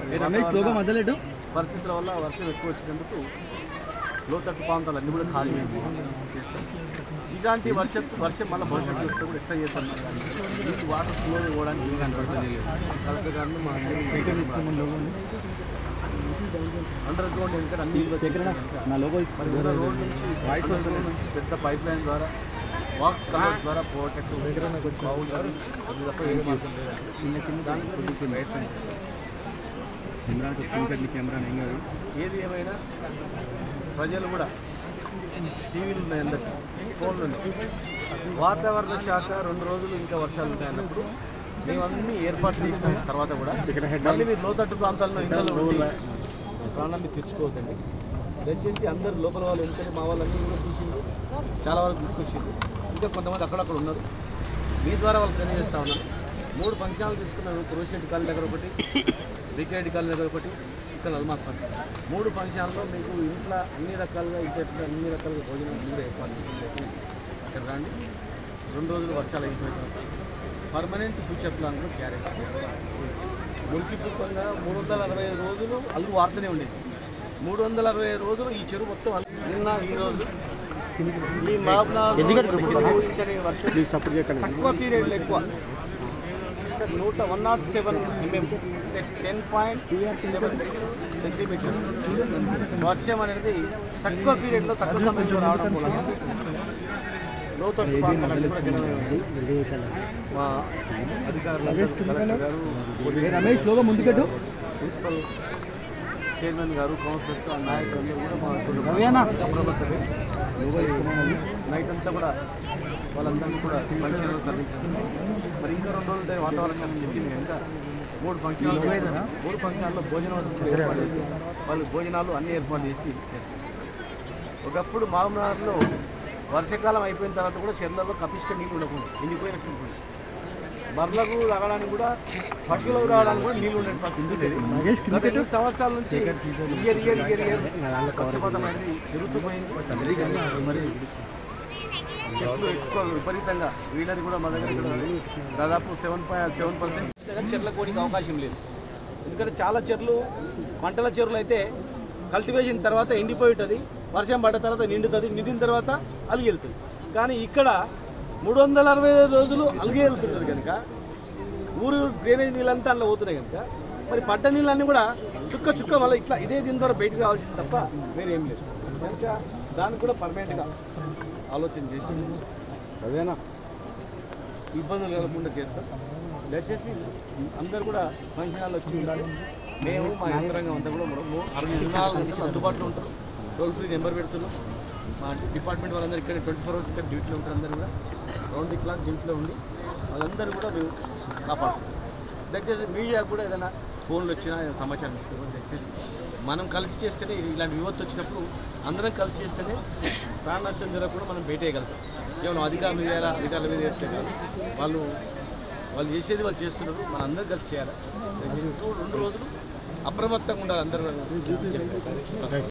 Ramesh logo మొదలెట్టు పరిస్థితుల వల్ల వర్షం ఎక్కువ వచ్చినందుకు లోతట్టు ప్రాంతాలు అన్నీ కూడా ఖాళీ చేసి చేస్తాం ఇలాంటి వర్షం వర్షం మళ్ళీ భవిష్యత్తు వస్తే కూడా ఎక్స్ట్రా చేస్తాం నీళ్ళు వాటర్ ఫ్లో ఇవ్వడానికి ఏం కనపడుతుంది కలెక్టర్ గారిని మా అండర్ గ్రౌండ్ ఎందుకంటే అన్ని ఇల్లు వచ్చేసాయి కనుక నా లోగో మరి ఉన్న రోడ్ నుంచి వాయిస్ నుంచి పెద్ద పైప్ లైన్ ద్వారా వాక్స్ కలర్ ద్వారా పోటెక్ట్ బావులు కానీ అది తప్ప ఏం మార్గం లేదండి చిన్న చిన్న దానికి కొద్దిగా ప్రయత్నం చేస్తాం కెమెరా చూసుకుంటే కెమెరా ఏం కాదు ఏది ఏమైనా ప్రజలు కూడా టీవీలు ఉన్నాయి అందరికి ఫోన్లు ఉన్నాయి వాతావరణ శాఖ రెండు రోజులు ఇంకా వర్షాలు ఉంటాయి అన్నప్పుడు మేమన్నీ ఏర్పాటు చేసిన తర్వాత కూడా మళ్ళీ మీరు లోతట్టు ప్రాంతాల్లో ఇళ్ళలో ఉండి ప్రాణాన్ని తెచ్చుకోవద్దండి దయచేసి అందరు లోపల వాళ్ళు ఎందుకంటే మా వాళ్ళన్నీ కూడా తీసిండ్రు చాలా వరకు తీసుకొచ్చిండ్రు ఇంకా కొంతమంది అక్కడక్కడ ఉన్నారు మీ ద్వారా వాళ్ళకి తెలియజేస్తా ఉన్నాను మూడు ఫంక్షన్లు తీసుకున్నాను కురుశెట్టి కాలనీ దగ్గర ఒకటి వికేరెడ్డి కాలనీ దగ్గర ఒకటి ఇక్కడ అల్మాస్ ఫంక్షన్ మూడు ఫంక్షన్లో మీకు ఇంట్లో అన్ని రకాలుగా ఇంట్లో అన్ని రకాలుగా భోజనం అన్ని కూడా ఏర్పాటు చేస్తుంది దయచేసి అక్కడ రండి రెండు రోజులు వర్షాలు అయిపోయిన తర్వాత పర్మనెంట్ ఫ్యూచర్ ప్లాన్ కూడా క్యారీ చేస్తాం మురికిపూర్వకంగా మూడు వందల అరవై ఐదు రోజులు అల్లు వార్తనే ఉండేది మూడు వందల అరవై ఐదు రోజులు ఈ చెరువు మొత్తం అల్లు- నిన్న ఈ రోజు ఈ మహబూబ్నగర్ ఊహించని వర్షం తక్కువ పీరియడ్లో ఎక్కువ అంటే నూట one nought seven M M ten point seven centimetres వర్షం అనేది తక్కువ పీరియడ్లో తక్కువ సమయంలో రావడం మూలంగా లోతట్టు ప్రాంతాలన్నీ కూడా జలమయం మా అధికారులు కలెక్టర్ గారు పోలీస్ రమేష్ లోగో ముందుకెట్టు ప్రిన్సిపల్ చైర్మన్ గారు కౌన్సిలర్స్ ఆ నాయకులందరూ కూడా మా కుటుంబ అప్రమత్తమే నైట్ అంతా కూడా వాళ్ళందరినీ కూడా ఫంక్షన్లు తరలించారు మరి ఇంకా రెండు రోజులు ఉంటే వాతావరణ శాఖ చెప్పింది కనుక మూడు ఫంక్షన్లు మూడు ఫంక్షన్లో భోజనం కూడా ఏర్పాటు చేసి వాళ్ళు భోజనాలు అన్ని ఏర్పాటు చేసి చేస్తారు ఒకప్పుడు మామూలులో వర్షాకాలం అయిపోయిన తర్వాత కూడా చెర్లలో కపిష్ట నీళ్ళు ఉండకుండా ఎండిపోయినట్టు ఉంటుంది బర్లకు తాగడానికి కూడా పశువులకు తాగడానికి కూడా నీళ్ళు ఉండే పరిస్థితి లేదు గత ఎనిమిది సంవత్సరాల నుంచి ఇయర్ ఇయర్ ఇయర్ ఇయర్ వర్షపాతం అనేది పెరుగుతూ పోయింది మరి చెట్లు ఎక్కువ విపరీతంగా వీళ్ళది కూడా మా దగ్గర కూడా దాదాపు సెవెన్ పాయింట్ సెవెన్ పర్సెంట్ చెట్ల కోడికి అవకాశం లేదు ఎందుకంటే చాలా చెర్లు పంటల చెరువులు అయితే కల్టివేషన్ తర్వాత ఎండిపోయి ఉంటుంది వర్షం పడ్డ తర్వాత నిండుతుంది నిండిన తర్వాత అలిగి వెళ్తుంది కానీ ఇక్కడ మూడు వందల అరవై ఐదు రోజులు అలిగి వెళ్తుంటుంది కనుక ఊరు డ్రైనేజ్ నీళ్ళంతా అందులో పోతున్నాయి కనుక మరి పడ్డ నీళ్ళన్నీ కూడా చుక్క చుక్క వల్ల ఇట్లా ఇదే దీని ద్వారా బయటకు రావాల్సింది తప్ప వేరే ఏం లేదు కనుక దానికి కూడా పర్మనెంట్గా ఆలోచన చేసి అదేనా ఇబ్బందులు కలగకుండా చేస్తాం దయచేసి అందరూ కూడా ఫంక్షన్ హాల్లో వచ్చి ఉండాలి మేము మా యంత్రాంగం అంతా కూడా మనం అరవై ఇరవై నాలుగు గంటలు అందుబాటులో ఉంటారు టోల్ ఫ్రీ నెంబర్ పెడుతున్నాం మా డిపార్ట్మెంట్ వాళ్ళందరూ ఇక్కడ ట్వంటీ ఫోర్ అవర్స్ ఇక్కడ డ్యూటీలో ఉంటారు అందరూ కూడా రౌండ్ ది క్లాక్ డ్యూటీలో ఉండి వాళ్ళందరూ కూడా మేము కాపాడుతాం దయచేసి మీడియా కూడా ఏదైనా ఫోన్లు వచ్చినా ఏదైనా సమాచారం ఇస్తే దయచేసి మనం కలిసి చేస్తేనే ఇలాంటి విపత్తు వచ్చినప్పుడు అందరం కలిసి చేస్తేనే ప్రాణ నష్టం జరగకుండా మనం బయటేయగలుగుతాం కేవలం అధికారులు చేయాలా అధికారుల మీద చేస్తే కాదు. వాళ్ళు వాళ్ళు చేసేది వాళ్ళు చేస్తున్నారు మనం అందరం కలిసి చేయాలి దయచేసి రెండు రోజులు అప్రమత్తంగా ఉండాలి అందరూ